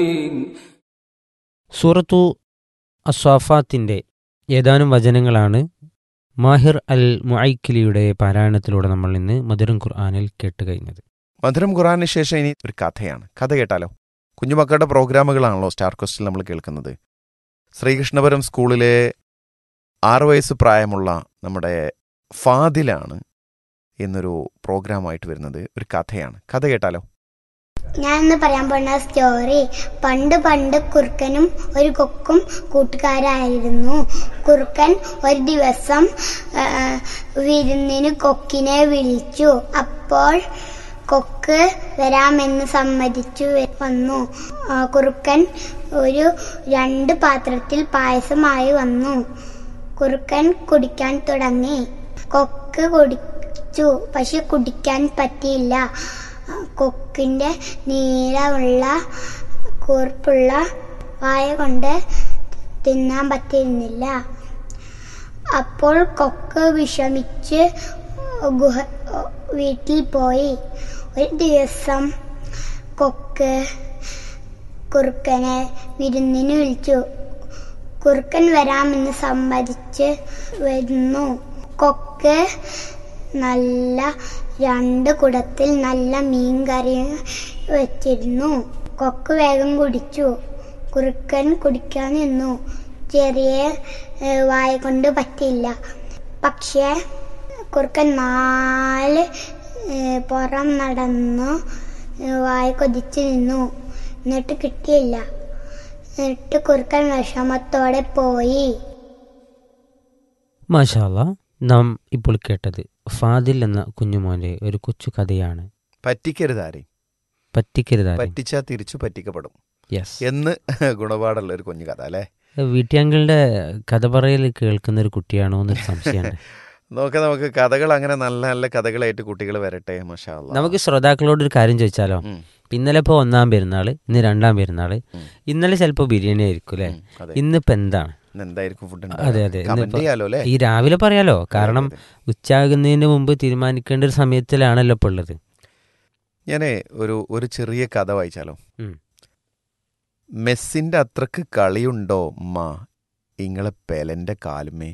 സൂറത്തു അസ്വാഫാത്തിൻ്റെ ഏതാനും വചനങ്ങളാണ് മാഹിർ അൽ മുഐക്കിലിയുടെ പാരായണത്തിലൂടെ നമ്മൾ ഇന്ന് മധുരം ഖുർആാനിൽ കേട്ട് കഴിഞ്ഞത് മധുരം ഖുറാന് ശേഷം ഇനി ഒരു കഥയാണ് കഥ കേട്ടാലോ കുഞ്ഞുമക്കളുടെ പ്രോഗ്രാമുകളാണല്ലോ സ്റ്റാർ ക്വസ്റ്റിൽ നമ്മൾ കേൾക്കുന്നത് ശ്രീകൃഷ്ണപുരം സ്കൂളിലെ ആറ് വയസ്സ് പ്രായമുള്ള നമ്മുടെ ഫാദിലാണ് എന്നൊരു പ്രോഗ്രാമായിട്ട് വരുന്നത് ഒരു കഥയാണ് കഥ കേട്ടാലോ ഞാൻ ഇന്ന് പറയാൻ പോകുന്ന സ്റ്റോറി പണ്ട് പണ്ട് കുറുക്കനും ഒരു കൊക്കും കൂട്ടുകാരായിരുന്നു കുറുക്കൻ ഒരു ദിവസം ആ, വിരുന്നിന് കൊക്കിനെ വിളിച്ചു അപ്പോൾ കൊക്ക് വരാമെന്ന് സമ്മതിച്ചു വ- വന്നു ആ, കുറുക്കൻ ഒരു രണ്ട് പാത്രത്തിൽ പായസമായി വന്നു കുറുക്കൻ കുടിക്കാൻ തുടങ്ങി കൊക്ക് കുടിച്ചു പക്ഷെ കുടിക്കാൻ പറ്റിയില്ല കൊക്കിന്റെ നീളമുള്ള കൂർപ്പുള്ള വായ കൊണ്ട് തിന്നാൻ പറ്റിയിരുന്നില്ല അപ്പോൾ കൊക്ക് വിഷമിച്ച് ഗുഹ വീട്ടിൽ പോയി ഒരു ദിവസം കൊക്ക് കുറുക്കനെ വിരുന്നിന് വിളിച്ചു കുറുക്കൻ വരാമെന്ന് സമ്മതിച്ച് വരുന്നു കൊക്ക് നല്ല രണ്ട് കുടത്തിൽ നല്ല മീൻ കറി വെച്ചിരുന്നു കൊക്ക് വേഗം കുടിച്ചു കുറുക്കൻ കുടിക്കാൻ നിന്നു ചെറിയ ഏഹ്, വായ കൊണ്ട് പറ്റില്ല പക്ഷേ കുറുക്കൻ നാല് ഏഹ്, പുറം നടന്നു ഏഹ്, വായ കൊതിച്ചു നിന്നു എന്നിട്ട് കിട്ടിയില്ല എന്നിട്ട് കുറുക്കൻ വിഷമത്തോടെ പോയി മാഷാല്ല നാം ഇപ്പോൾ കേട്ടത് ഫാദിൽ എന്ന കുഞ്ഞുമോൻ്റെ ഒരു കൊച്ചു കഥയാണ് പറ്റിക്കരുത് ആരെയും പറ്റിക്കരുതാ പറ്റിച്ചാൽ തിരിച്ചു പറ്റിക്കപ്പെടും യെസ് എന്ന് ഗുണപാടുള്ള ഒരു കുഞ്ഞു കഥ അല്ലേ വീട്ടിയാങ്കളുടെ കഥ പറയൽ കേൾക്കുന്ന ഒരു കുട്ടിയാണോ എന്നൊരു സംശയമുണ്ട് നോക്ക നമുക്ക് കഥകൾ അങ്ങനെ നല്ല നല്ല കഥകളായിട്ട് കുട്ടികൾ വരട്ടെ മഷാ നമുക്ക് ശ്രോതാക്കളോട് ഒരു കാര്യം ചോദിച്ചാലോ ഇന്നലെ ഇപ്പോൾ ഒന്നാം പെരുന്നാൾ ഇന്ന് രണ്ടാം പെരുന്നാൾ ഉം. ഇന്നലെ ചിലപ്പോൾ ബിരിയാണി ആയിരിക്കും അല്ലേ അതെ ഇന്നിപ്പോൾ എന്താണ് ഇന്ന് എന്തായിരിക്കും ഫുഡ് അതെ, അതെ. കമന്റ് ഇന്നിപ്പോ ചെയ്യാലോ അല്ലേ ഈ രാവിലെ പറയാലോ കാരണം അതെ, അതെ. ഉച്ചാകുന്നതിന് മുമ്പ് തീരുമാനിക്കേണ്ട ഒരു സമയത്തിലാണല്ലോ ഇപ്പോൾ ഉള്ളത് ഞാനേ ഒരു ഒരു ചെറിയ കഥ വായിച്ചാലോ ഉം. മെസ്സിന്റെ അത്രക്ക് കളിയുണ്ടോ ഉമ്മ ഇങ്ങളെ പെലന്റെ കാലുമേ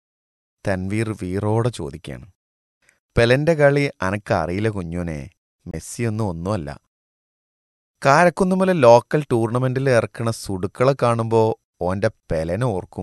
തൻവീർ വീറോടെ ചോദിക്കാണ് പെലന്റെ കളി അനക്കറിയില്ല കുഞ്ഞോനെ മെസ്സിയൊന്നും ഒന്നുമല്ല കാരക്കുന്നുമല ലോക്കൽ ടൂർണമെന്റിൽ ഇറക്കണ സുടുക്കളെ കാണുമ്പോ ഓന്റെ പെലനെ ഓർക്കും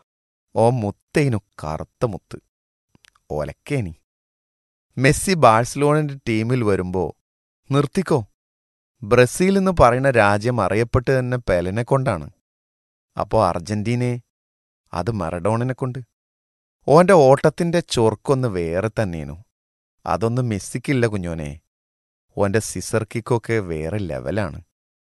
ഓ മുത്തേനു കറുത്ത മുത്ത് ഒലക്കേനി മെസ്സി ബാഴ്സലോണിന്റെ ടീമിൽ വരുമ്പോ നിർത്തിക്കോ ബ്രസീൽ എന്ന് പറയുന്ന രാജ്യം അറിയപ്പെട്ട് തന്നെ പെലനെ കൊണ്ടാണ് അപ്പോ അർജന്റീനയെ അത് മറഡോണിനെ കൊണ്ട് ഓന്റെ ഓട്ടത്തിന്റെ ചൊർക്കൊന്ന് വേറെ തന്നെയാണു അതൊന്നും മെസ്സിക്കില്ല കുഞ്ഞോനെ ഓന്റെ സിസർ കിക്കൊക്കെ വേറെ ലെവലാണ്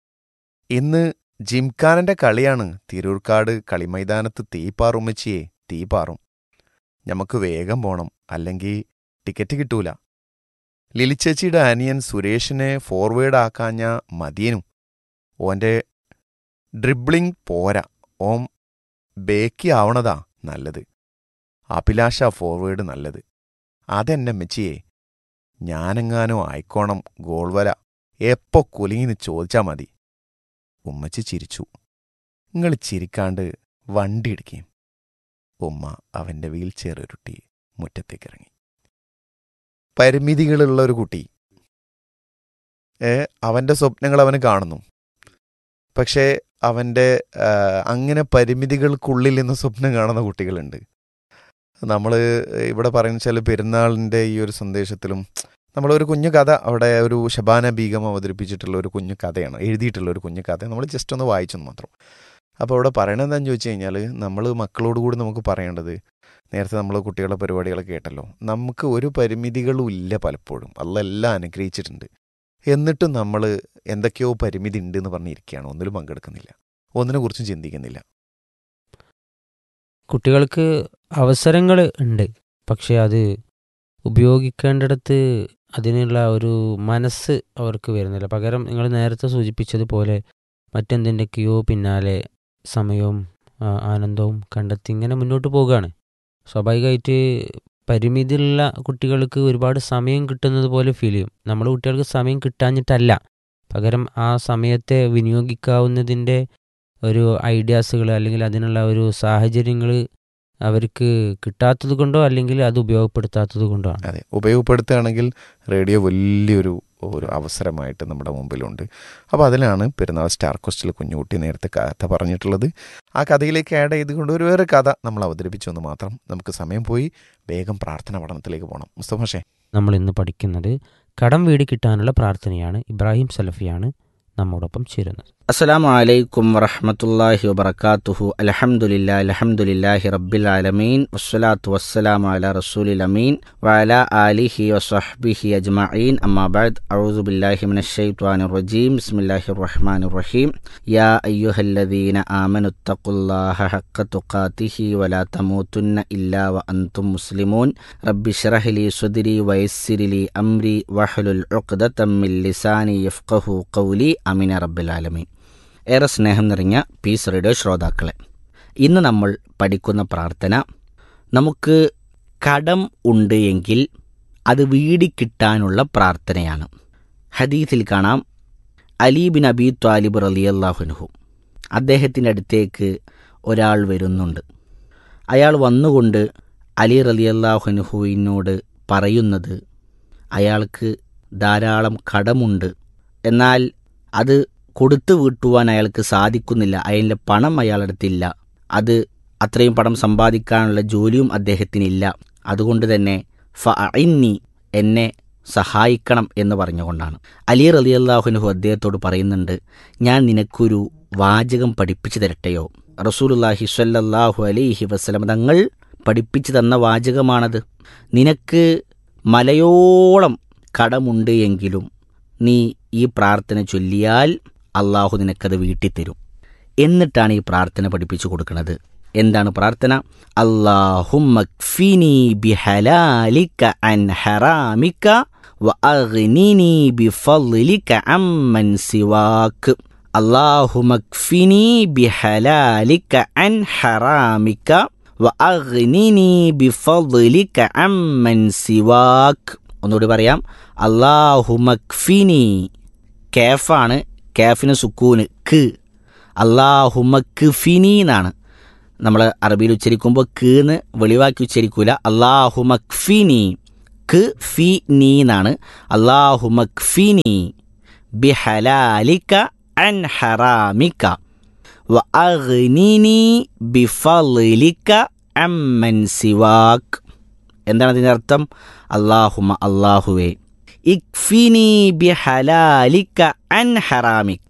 ഇന്ന് ജിംഖാനന്റെ കളിയാണ് തിരൂർക്കാട് കളിമൈതാനത്ത് തീപ്പാറുമ്മച്ചിയെ തീപ്പാറും ഞമ്മക്ക് വേഗം പോണം അല്ലെങ്കിൽ ടിക്കറ്റ് കിട്ടൂല ലിലിച്ചേച്ചിയുടെ അനിയൻ സുരേഷിനെ ഫോർവേഡ് ആക്കാഞ്ഞ മതിയനും ഓന്റെ ഡ്രിബ്ലിംഗ് പോരാ ഓം ബേക്കി ആവണതാ നല്ലത് അഭിലാഷ ഫോർവേഡ് നല്ലത് അതെന്നെ മെച്ചിയെ ഞാനെങ്ങാനോ ആയിക്കോണം ഗോൾവല എപ്പോ കുലുങ്ങിന്ന് ചോദിച്ചാ മതി ഉമ്മച്ചി ചിരിച്ചു നിങ്ങൾ ചിരിക്കാണ്ട് വണ്ടി ഇടിക്കുകയും ഉമ്മ അവന്റെ വീൽ ചെയർ ഉരുട്ടി മുറ്റത്തേക്കിറങ്ങി പരിമിതികളുള്ള ഒരു കുട്ടി ഏ അവന്റെ സ്വപ്നങ്ങൾ അവന് കാണുന്നു പക്ഷേ അവന്റെ ആ, അങ്ങനെ പരിമിതികൾക്കുള്ളിൽ നിന്ന് സ്വപ്നം കാണുന്ന കുട്ടികളുണ്ട് നമ്മൾ ഇവിടെ പറയുന്ന വെച്ചാൽ പെരുന്നാളിൻ്റെ ഈ ഒരു സന്ദേശത്തിലും നമ്മളൊരു കുഞ്ഞു കഥ അവിടെ ഒരു ഷബാന ബീഗം അവതരിപ്പിച്ചിട്ടുള്ള ഒരു കുഞ്ഞു കഥയാണ് എഴുതിയിട്ടുള്ള ഒരു കുഞ്ഞു കഥ നമ്മൾ ജസ്റ്റ് ഒന്ന് വായിച്ചെന്ന് മാത്രം അപ്പോൾ അവിടെ പറയണത് എന്താണെന്ന് ചോദിച്ചു കഴിഞ്ഞാൽ നമ്മൾ മക്കളോട് കൂടി നമുക്ക് പറയേണ്ടത് നേരത്തെ നമ്മൾ കുട്ടികളുടെ പരിപാടികളൊക്കെ കേട്ടല്ലോ നമുക്ക് ഒരു പരിമിതികളും ഇല്ല പലപ്പോഴും അല്ലെല്ലാം അനുഗ്രഹിച്ചിട്ടുണ്ട് എന്നിട്ടും നമ്മൾ എന്തൊക്കെയോ പരിമിതി ഉണ്ട് എന്ന് പറഞ്ഞിരിക്കുകയാണ് ഒന്നിലും പങ്കെടുക്കുന്നില്ല ഒന്നിനെ കുറിച്ചും ചിന്തിക്കുന്നില്ല കുട്ടികൾക്ക് അവസരങ്ങൾ ഉണ്ട് പക്ഷെ അത് ഉപയോഗിക്കേണ്ടിടത്ത് അതിനുള്ള ഒരു മനസ്സ് അവർക്ക് വരുന്നില്ല പകരം നിങ്ങൾ നേരത്തെ സൂചിപ്പിച്ചതുപോലെ മറ്റെന്തിൻ്റെയൊക്കെയോ പിന്നാലെ സമയവും ആ, ആനന്ദവും കണ്ടെത്തി ഇങ്ങനെ മുന്നോട്ട് പോവുകയാണ് സ്വാഭാവികമായിട്ട് പരിമിതിയുള്ള കുട്ടികൾക്ക് ഒരുപാട് സമയം കിട്ടുന്നത് പോലെ ഫീൽ ചെയ്യും നമ്മുടെ കുട്ടികൾക്ക് സമയം കിട്ടാഞ്ഞിട്ടല്ല പകരം ആ സമയത്തെ വിനിയോഗിക്കാവുന്നതിൻ്റെ ഒരു ഐഡിയാസുകൾ അല്ലെങ്കിൽ അതിനുള്ള ഒരു സാഹചര്യങ്ങൾ അവർക്ക് കിട്ടാത്തത് കൊണ്ടോ അല്ലെങ്കിൽ അത് ഉപയോഗപ്പെടുത്താത്തത് കൊണ്ടോ ആണ് അതെ ഉപയോഗപ്പെടുത്തുകയാണെങ്കിൽ റേഡിയോ വലിയൊരു ഒരു അവസരമായിട്ട് നമ്മുടെ മുമ്പിലുണ്ട് അപ്പോൾ അതിലാണ് പെരുന്നാൾ സ്റ്റാർ ക്വസ്റ്റിൽ കുഞ്ഞുകുട്ടി നേരത്തെ കഥ പറഞ്ഞിട്ടുള്ളത് ആ കഥയിലേക്ക് ആഡ് ചെയ്തുകൊണ്ട് ഒരു വേറെ കഥ നമ്മൾ അവതരിപ്പിച്ചു എന്ന് മാത്രം നമുക്ക് സമയം പോയി വേഗം പ്രാർത്ഥന പഠനത്തിലേക്ക് പോകണം മുസ്തഫ ഷേ നമ്മൾ ഇന്ന് പഠിക്കുന്നത് കടം വീട് കിട്ടാനുള്ള പ്രാർത്ഥനയാണ് ഇബ്രാഹിം സലഫിയാണ് നമ്മോടൊപ്പം ചേരുന്നത് അസ്സലാമു അലൈക്കും വറഹ്മത്തുള്ളാഹി വബറകാതുഹു അൽഹംദുലില്ലാ അൽഹംദുലില്ലാഹി റബ്ബിൽ ആലമീൻ വസ്സലാത്തു വസ്സലാമു അലാ റസൂലിൽ അമീൻ വഅലാ ആലിഹി വസഹ്ബിഹി അജ്മഈൻ അമ്മാ ബഅദ് അഊദു ബില്ലാഹി മിനശ് ശൈത്വാനിർ റജീം ബിസ്മില്ലാഹിർ റഹ്മാനിർ റഹീം യാ അയ്യുഹല്ലദീന ആമനു തഖുല്ലാഹ ഹഖ്ക തുഖാതിഹി വലാ തമൂതുന്ന ഇല്ലാ വഅൻതും മുസ്ലിമൂൻ റബ്ബി ഇശ്റഹ് ലി സ്വദ്രി വയസ്സിർ ലി അംരി വഹ്ലുൽ ഉഖ്ദതം മിൻ ലിസാനി യഫ്ഖഹു ഖൗലി അമീന റബ്ബിൽ ആലമീൻ ഏറെ സ്നേഹം നിറഞ്ഞ പീസ് റേഡിയോ ശ്രോതാക്കളെ ഇന്ന് നമ്മൾ പഠിക്കുന്ന പ്രാർത്ഥന നമുക്ക് കടം ഉണ്ട് എങ്കിൽ അത് വീടിക്കിട്ടാനുള്ള പ്രാർത്ഥനയാണ് ഹദീസിൽ കാണാം അലി ബിൻ അബി ത്വാലിബ് റലിയല്ലാഹുനുഹു അദ്ദേഹത്തിൻ്റെ അടുത്തേക്ക് ഒരാൾ വരുന്നുണ്ട് അയാൾ വന്നുകൊണ്ട് അലി റലിയല്ലാഹുനുഹുവിനോട് പറയുന്നത് അയാൾക്ക് ധാരാളം കടമുണ്ട് എന്നാൽ അത് കൊടുത്തു വീട്ടുവാൻ അയാൾക്ക് സാധിക്കുന്നില്ല അതിൻ്റെ പണം അയാളടുത്തില്ല അത് അത്രയും പണം സമ്പാദിക്കാനുള്ള ജോലിയും അദ്ദേഹത്തിനില്ല അതുകൊണ്ട് തന്നെ ഫ ഇന്നി എന്നെ സഹായിക്കണം എന്ന് പറഞ്ഞുകൊണ്ടാണ് അലി റലി അള്ളാഹുനുഹു അദ്ദേഹത്തോട് പറയുന്നുണ്ട് ഞാൻ നിനക്കൊരു വാചകം പഠിപ്പിച്ചു തരട്ടെയോ റസൂലുല്ലാഹി സ്വല്ലല്ലാഹു അലൈഹി വസ്ലം തങ്ങൾ പഠിപ്പിച്ചു തന്ന വാചകമാണത് നിനക്ക് മലയോളം കടമുണ്ട് എങ്കിലും നീ ഈ പ്രാർത്ഥന ചൊല്ലിയാൽ അള്ളാഹു നിനക്കത് വീട്ടിത്തരും എന്നിട്ടാണ് ഈ പ്രാർത്ഥന പഠിപ്പിച്ചു കൊടുക്കുന്നത് എന്താണ് പ്രാർത്ഥന അള്ളാഹുമ്മക്ഫിനി ബിഹലാലിക അൻ ഹറാമിക വഅഗ്നിനി ബിഫളിക അമ്മൻ സിവാക്ക് അള്ളാഹുമക്ഫിനി ബിഹലാലിക അൻ ഹറാമിക വഅഗ്നിനി ബിഫളിക അമ്മൻ സിവാക്ക് ഒന്നുകൂടി പറയാം അള്ളാഹുമക്ഫിനി കേഫാണ് കാഫിന് സുക്കൂന് ക്ക് അള്ളാഹുമക്ക് ഫിനി എന്നാണ് നമ്മൾ അറബിയിൽ ഉച്ചരിക്കുമ്പോൾ കീന്ന് വെളിവാക്കി ഉച്ചരിക്കൂല അള്ളാഹുമക്ഫിനി ക്ക് ഫി നീ എന്നാണ് അള്ളാഹുമക്ഫിനി ബിഹലാലിക അൻ ഹറാമിക വ അഗ്നിനി ബിഫളിക അമ്മൻ സിവാക്ക് എന്താണ് അതിൻ്റെ അർത്ഥം അള്ളാഹുമ അള്ളാഹുവേ ഇക്ഫിനി ബിഹലാലിക അൻ ഹറാമിക്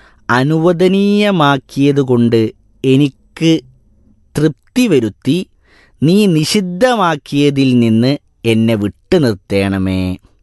അനുവദനീയമാക്കിയതുകൊണ്ട് എനിക്ക് തൃപ്തി വരുത്തി നീ നിഷിദ്ധമാക്കിയതിൽ നിന്ന് എന്നെ വിട്ടു നിർത്തേണമേ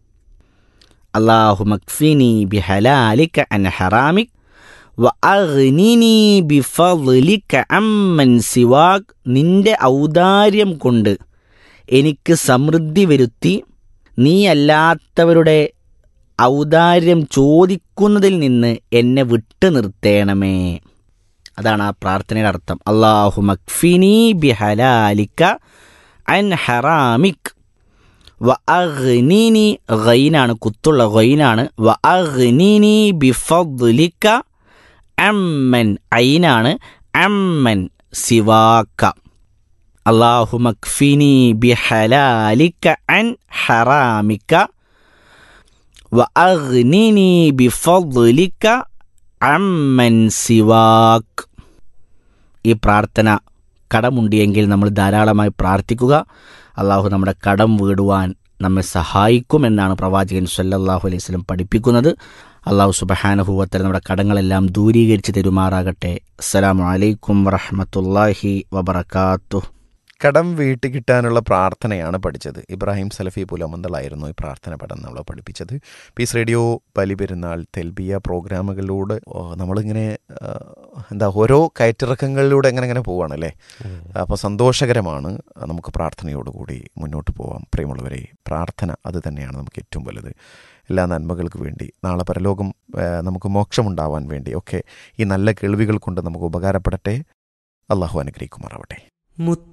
അള്ളാഹു മക്ഫിനി ബിഹലാലിക അൻ ഹറാമിക് വ അഗ്നിനി ബിഫളിക അമ്മൻ സിവാക് നിന്റെ ഔദാര്യം കൊണ്ട് എനിക്ക് സമൃദ്ധി വരുത്തി നീയല്ലാത്തവരുടെ ഔദാര്യം ചോദിക്കുന്നതിൽ നിന്ന് എന്നെ വിട്ടു നിർത്തേണമേ അതാണ് ആ പ്രാർത്ഥനയുടെ അർത്ഥം അള്ളാഹു മക്ഫിനി ബിഹലാലിക്ക അൻ ഹറാമിക് വ അഗ്നിനി ഗൈനാണ് കുത്തുള്ള ഗൈനാണ് വ അഗ്നിനി ബിഫദ്ലിക്ക അമ്മൻ ഐനാണ് അമ്മൻ സിവാക്ക അള്ളാഹു മക്ഫിനി ബിഹലാലിക്ക അൻ ഹറാമിക്ക വ അഗ്നിനി ബിഫദ്ലിക്ക അമ്മൻ സിവാക്ക് ഈ പ്രാർത്ഥന കടമുണ്ടിയെങ്കിൽ നമ്മൾ ധാരാളമായി പ്രാർത്ഥിക്കുക അള്ളാഹു നമ്മുടെ കടം വീടുവാൻ നമ്മെ സഹായിക്കുമെന്നാണ് പ്രവാചകൻ സല്ലല്ലാഹു അലൈഹി വസല്ലം പഠിപ്പിക്കുന്നത് അള്ളാഹു സുബഹാനഹുവത്തൽ നമ്മുടെ കടങ്ങളെല്ലാം ദൂരീകരിച്ച് തരുമാറാകട്ടെ അസ്സലാമു അലൈക്കും വറഹ്മത്തുള്ളാഹി വബറകാതുഹു കടം വീട്ടി കിട്ടാനുള്ള പ്രാർത്ഥനയാണ് പഠിച്ചത് ഇബ്രാഹിം സലഫി പുലമന്തളായിരുന്നു ഈ പ്രാർത്ഥന പഠനം നമ്മളെ പഠിപ്പിച്ചത് പീസ് റേഡിയോ ബലിപെരുന്നാൾ തെൽബിയ പ്രോഗ്രാമുകളിലൂടെ ഓ, നമ്മളിങ്ങനെ ആ, എന്താ ഓരോ കയറ്റിറക്കങ്ങളിലൂടെ എങ്ങനെ എങ്ങനെ പോവുകയാണല്ലേ അപ്പോൾ സന്തോഷകരമാണ് നമുക്ക് പ്രാർത്ഥനയോടുകൂടി മുന്നോട്ട് പോവാം പ്രിയമുള്ളവരെ പ്രാർത്ഥന അത് തന്നെയാണ് നമുക്ക് ഏറ്റവും വലുത് എല്ലാ നന്മകൾക്ക് വേണ്ടി നാളെ പരലോകം ആ, നമുക്ക് മോക്ഷമുണ്ടാവാൻ വേണ്ടി ഒക്കെ ഈ നല്ല കേൾവികൾ കൊണ്ട് നമുക്ക് ഉപകാരപ്പെടട്ടെ അള്ളാഹു അനുഗ്രഹിക്കുമാറാവട്ടെ മുത്ത്